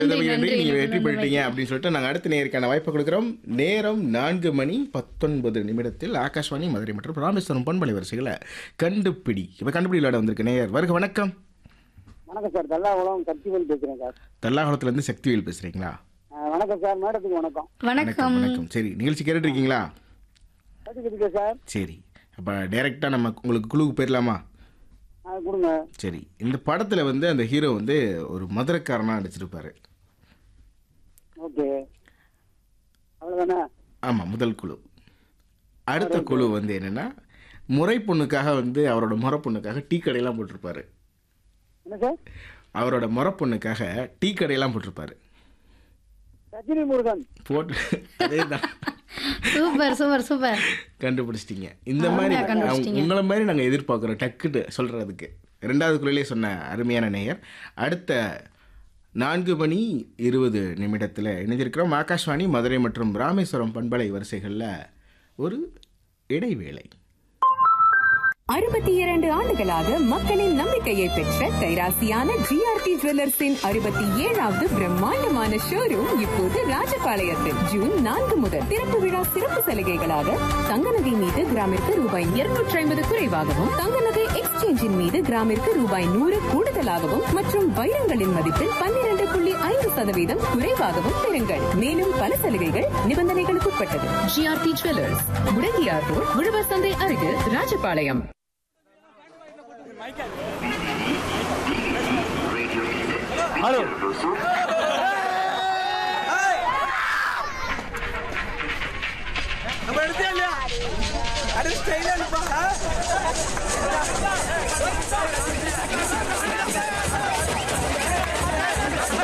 நன்றி, நன்றி நீங்க நன்றி, வெற்றி நன்றி. பெற்றீங்க அப்படின்னு சொல்லிட்டு நாங்க அடுத்த நேருக்கான வாய்ப்பை கொடுக்குறோம் நேரம் நான்கு மணி பத்தொன்பது நிமிடத்தில் ஆகாஷ்வாணி மதுரை மற்றும் ராமேஸ்வரம் பண்பலை வரிசைகளை கண்டுபிடி இப்ப கண்டுபிடி விளையாட வந்திருக்கு நேயர் வருக வணக்கம் வணக்கம் சார் தல்லாகுளம் சக்திவேல் பேசுறேன் சார் தல்லாகுளத்துல இருந்து சக்திவேல் பேசுறீங்களா ஆ, வணக்கம் சார் மேடத்துக்கு வணக்கம் வணக்கம் வணக்கம் சரி நிகழ்ச்சி கேட்டுட்டு இருக்கீங்களா கேட்டுக்கிட்டு சார் சரி அப்ப டைரக்டா நம்ம உங்களுக்கு குழுக்கு போயிடலாமா ஆ கொடுங்க சரி இந்த படத்துல வந்து அந்த ஹீரோ வந்து ஒரு மதுரைக்காரனா நடிச்சிருப்பாரு ஓகே அவ்வளோதானே ஆமா முதல் குழு அடுத்த குழு வந்து என்னன்னா முறை பொண்ணுக்காக வந்து அவரோட முறை பொண்ணுக்காக டீ கடையெல்லாம் போட்டிருப்பாரு என்ன சார் அவரோட முறை பொண்ணுக்காக டீ கடையெல்லாம் போட்டிருப்பாரு ரஜினி முருகன் போட்டு அதே தான் சூப்பர் சூப்பர் சூப்பர் கண்டுபிடிச்சிட்டீங்க இந்த மாதிரி அருமையா கண்டுபிடிச்சிட்டீங்க. அவங்க- உங்களை மாதிரி நாங்கள் எதிர்பார்க்குறோம் டக்குட்டு சொல்கிறதுக்கு ரெண்டாவது குரலே சொன்ன அருமையான நேயர் அடுத்த நான்கு மணி இருபது நிமிடத்தில் இணைஞ்சிருக்கிறோம் ஆகாஷ்வாணி மதுரை மற்றும் ராமேஸ்வரம் பண்பலை வரிசைகளில் ஒரு இடைவேளை அறுபத்தி இரண்டு ஆண்டுகளாக மக்களின் நம்பிக்கையை பெற்ற கைராசியான ஜிஆர்டி ஜுவல்லர்ஸின் அறுபத்தி ஏழாவது பிரம்மாண்டமான ஷோரூம் இப்போது ராஜபாளையத்தில் ஜூன் நான்கு முதல் திறப்பு விழா சிறப்பு சலுகைகளாக தங்க நகை மீது கிராமிற்கு ரூபாய் இருநூற்றி ஐம்பது குறைவாகவும் தங்க நகை எக்ஸ்சேஞ்சின் மீது கிராமிற்கு ரூபாய் நூறு கூடுதலாகவும் மற்றும் வைரங்களின் மதிப்பில் பன்னிரண்டு புள்ளி ஐந்து சதவீதம் குறைவாகவும் பெறுங்கள் மேலும் பல சலுகைகள் நிபந்தனைகளுக்கு உட்பட்டது ஜிஆர்டி ஜுவல்லர்ஸ் முடங்கியார் ரோட் உழவர் சந்தை அருகில் ராஜபாளையம் நம்ம எடுத்தே இல்லையா அடிச்சு கையில அனுப்பா